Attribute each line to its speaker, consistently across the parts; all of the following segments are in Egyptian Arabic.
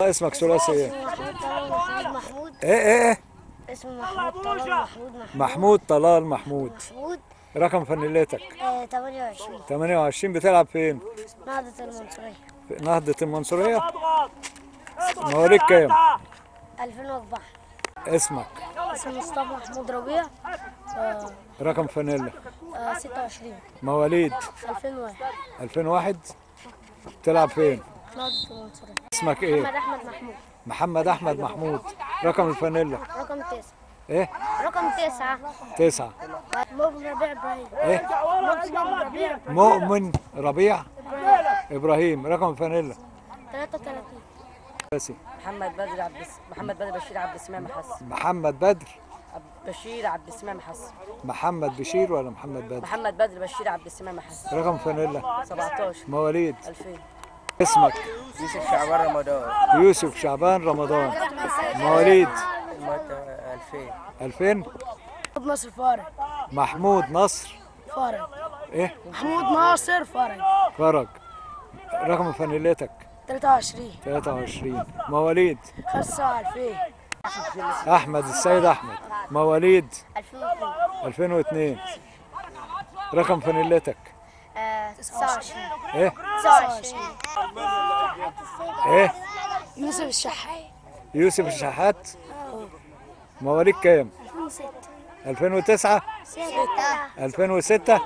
Speaker 1: اسمك ثلاثي ايه
Speaker 2: محمود طلال محمود محمود
Speaker 1: ايه ايه ايه
Speaker 2: اسمه محمود طلال محمود محمود
Speaker 1: محمود طلال محمود
Speaker 2: محمود
Speaker 1: رقم فنيلتك
Speaker 2: آه 28
Speaker 1: 28 بتلعب فين
Speaker 2: نهضة المنصورية
Speaker 1: في نهضة المنصورية مواليد كام
Speaker 2: 2004
Speaker 1: اسمك
Speaker 2: اسمه مصطفى محمود ربيع آه
Speaker 1: رقم فانيلا
Speaker 2: آه 26
Speaker 1: مواليد
Speaker 2: 2001
Speaker 1: 2001 تلعب فين
Speaker 2: نهضة المنصورية
Speaker 1: اسمك ايه
Speaker 2: محمد أحمد محمود
Speaker 1: محمد احمد محمود رقم الفانيلا
Speaker 2: رقم 9
Speaker 1: ايه
Speaker 2: رقم 9
Speaker 1: تسعة
Speaker 2: مؤمن ربيع إبراهيم
Speaker 1: ايه
Speaker 2: مؤمن ربيع
Speaker 1: مؤمن ربيع
Speaker 2: إبراهيم
Speaker 1: ابراهيم رقم الفانيلا
Speaker 2: 33
Speaker 1: باسي
Speaker 3: محمد بدر عبد الس... محمد بدر بشير عبد السلام حسن
Speaker 1: محمد بدر
Speaker 3: عبد بشير عبد السلام حسن
Speaker 1: محمد بشير ولا محمد بدر
Speaker 3: محمد بدر بشير عبد السلام حسن
Speaker 1: رقم فانيلا
Speaker 3: 17
Speaker 1: مواليد
Speaker 3: 2000
Speaker 1: اسمك
Speaker 4: يوسف شعبان رمضان
Speaker 1: يوسف شعبان رمضان مواليد
Speaker 4: مات 2000
Speaker 1: 2000
Speaker 2: محمود ناصر فارق
Speaker 1: محمود نصر
Speaker 2: فارق
Speaker 1: ايه
Speaker 2: محمود ناصر فارق
Speaker 1: فرج رقم فانيلتك
Speaker 2: 23
Speaker 1: 23 مواليد
Speaker 2: 5 2000
Speaker 1: احمد السيد احمد مواليد
Speaker 2: 2002
Speaker 1: 2002 رقم فانيلتك
Speaker 2: 29
Speaker 1: ايه
Speaker 2: 29
Speaker 1: ايه
Speaker 2: يوسف الشحات
Speaker 1: يوسف الشحات مواليد كام
Speaker 2: 2006
Speaker 1: 2009
Speaker 2: 6
Speaker 1: 2006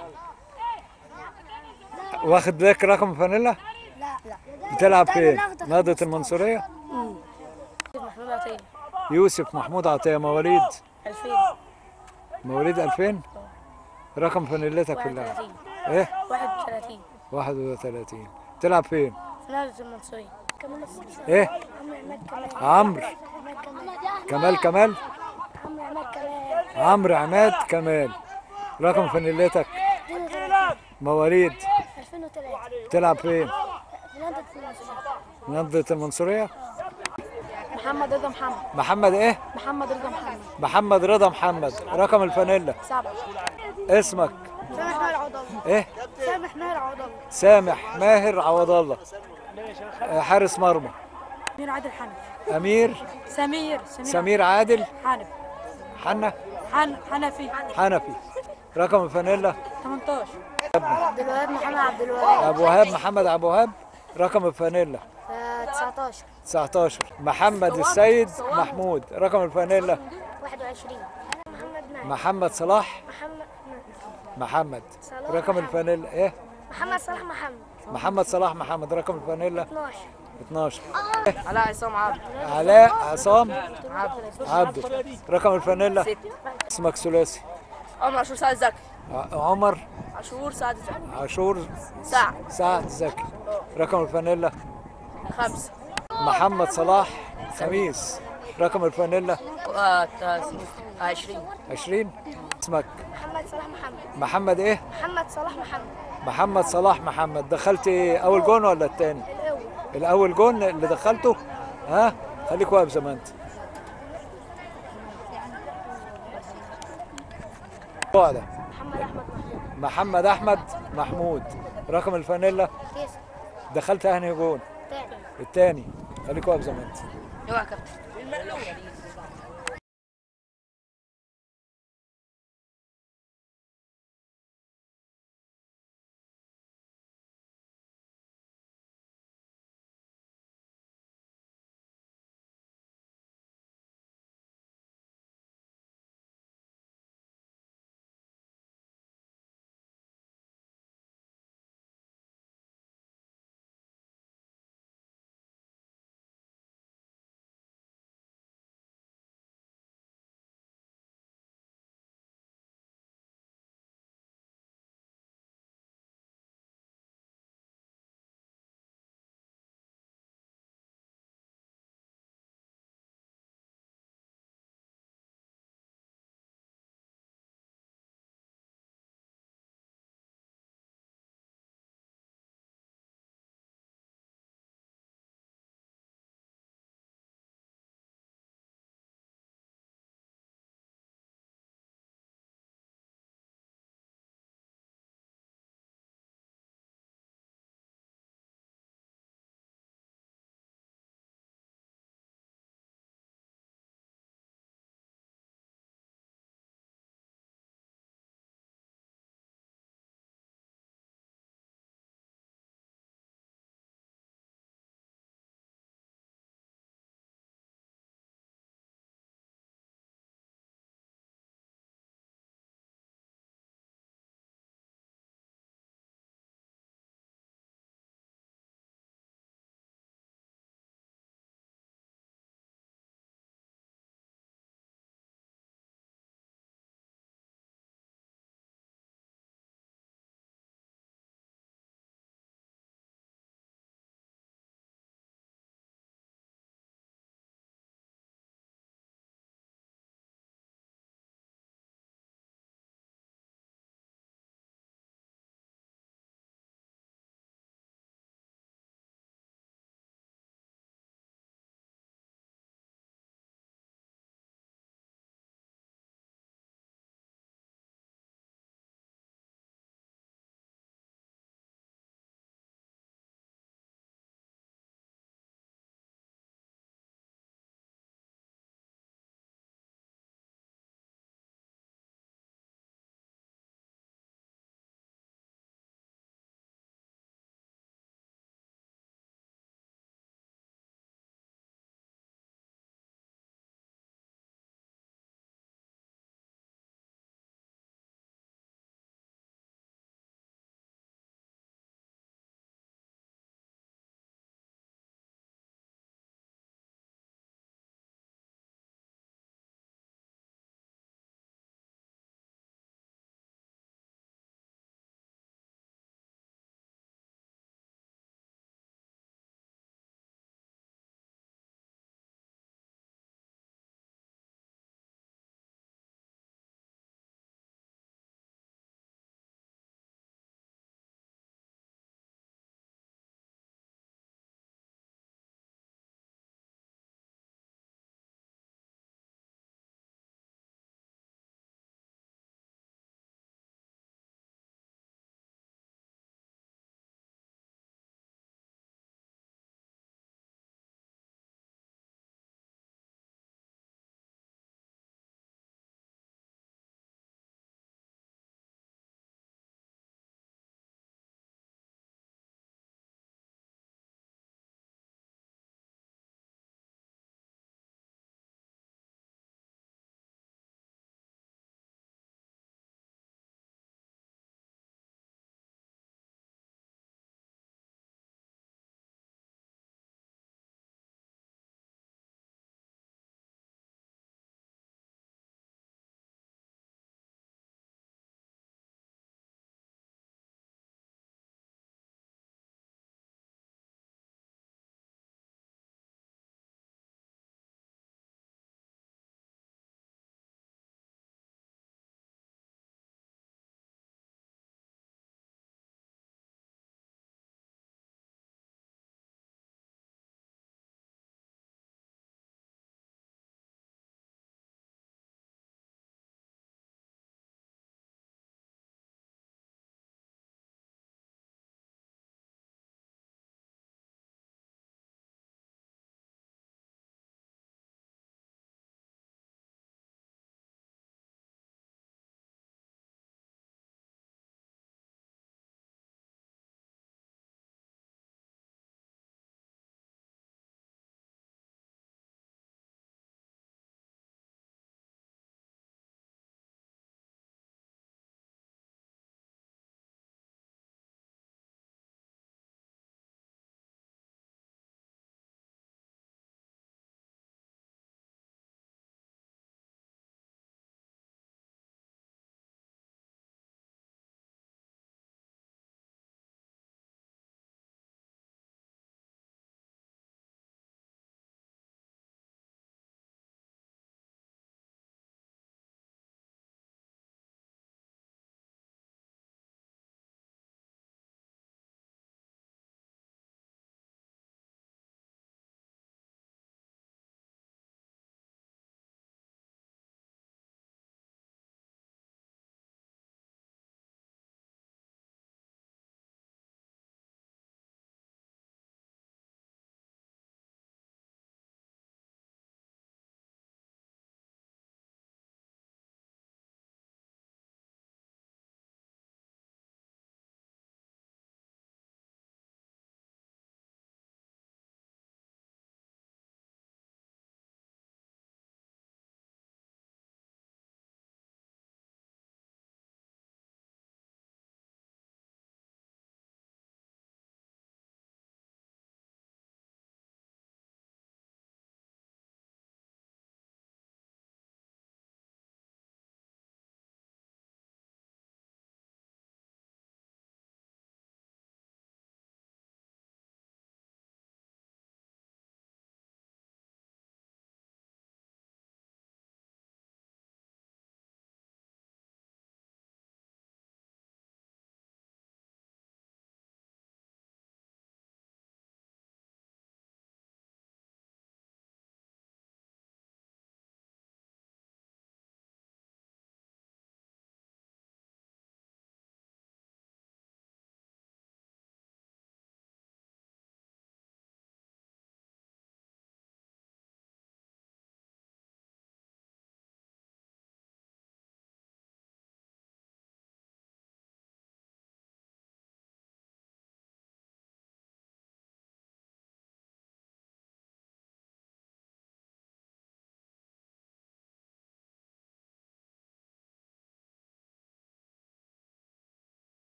Speaker 1: واخد لك رقم فانيلا
Speaker 2: لا لا
Speaker 1: بتلعب فين نهضة المنصورية
Speaker 2: محمود عطية
Speaker 1: يوسف محمود عطية مواليد
Speaker 2: 2000
Speaker 1: مواليد 2000 رقم فانيلتك كلها
Speaker 2: 31
Speaker 1: ايه
Speaker 2: 31
Speaker 1: 31 تلعب فين
Speaker 2: في نهضة المنصورية كمال
Speaker 1: ايه
Speaker 2: عمرو عماد كمال
Speaker 1: عمرو كمال كمال
Speaker 2: عمرو عماد كمال
Speaker 1: عمرو عماد كمال رقم فانيلتك مواليد
Speaker 2: 2003
Speaker 1: تلعب فين
Speaker 2: في نهضة المنصورية
Speaker 1: نهضة المنصورية
Speaker 2: محمد رضا محمد
Speaker 1: محمد ايه
Speaker 2: محمد رضا محمد
Speaker 1: محمد رضا محمد رقم الفانيلا
Speaker 2: سبعة
Speaker 1: اسمك
Speaker 2: سامح ماهر عوض الله
Speaker 1: ايه
Speaker 2: سامح ماهر عوض الله
Speaker 1: سامح ماهر عوض الله آه، حارس مرمى
Speaker 2: مين عادل حنفي
Speaker 1: امير
Speaker 2: سمير سمير
Speaker 1: سمير عادل
Speaker 2: حنفي
Speaker 1: حنا
Speaker 2: حن حنفي
Speaker 1: حنفي رقم الفانيلا
Speaker 2: 18 عبد الوهاب محمد عبد الوهاب
Speaker 1: ابو وهاب محمد ابو وهاب رقم الفانيلا
Speaker 2: 19
Speaker 1: 19 محمد السيد محمود رقم الفانيلا
Speaker 2: 21 محمد نعم
Speaker 1: محمد صلاح
Speaker 2: محمد
Speaker 1: محمد
Speaker 2: صلاح
Speaker 1: رقم
Speaker 2: محمد.
Speaker 1: الفانيلا ايه
Speaker 2: محمد صلاح محمد
Speaker 1: محمد صلاح محمد رقم الفانيلا
Speaker 2: 12
Speaker 1: 12
Speaker 3: علاء عصام عبد
Speaker 1: علاء عصام
Speaker 3: عبد
Speaker 1: عبده رقم الفانيلا
Speaker 3: ست
Speaker 1: اسمك ثلاثي
Speaker 3: عمر عاشور سعد زكي
Speaker 1: ع- عمر
Speaker 3: عاشور سعد زكي
Speaker 1: عاشور
Speaker 3: سعد
Speaker 1: سعد زكي رقم الفانيلا
Speaker 3: خمسة
Speaker 1: محمد صلاح خميس رقم الفانيلا
Speaker 3: و- عشرين
Speaker 1: 20 اسمك
Speaker 2: محمد صلاح محمد
Speaker 1: محمد ايه
Speaker 2: محمد صلاح محمد
Speaker 1: محمد صلاح محمد دخلت ايه اول جون ولا التاني
Speaker 2: الأول
Speaker 1: الاول جون اللي دخلته ها خليك واقف زي ما انت بعدة
Speaker 2: محمد أحمد محمود
Speaker 1: محمد احمد محمود رقم الفانيلا
Speaker 2: تسعة
Speaker 1: دخلت اهني جون
Speaker 2: تاني
Speaker 1: التاني خليك واقف زي ما انت
Speaker 3: اوعى يا كابتن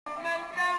Speaker 5: ملكا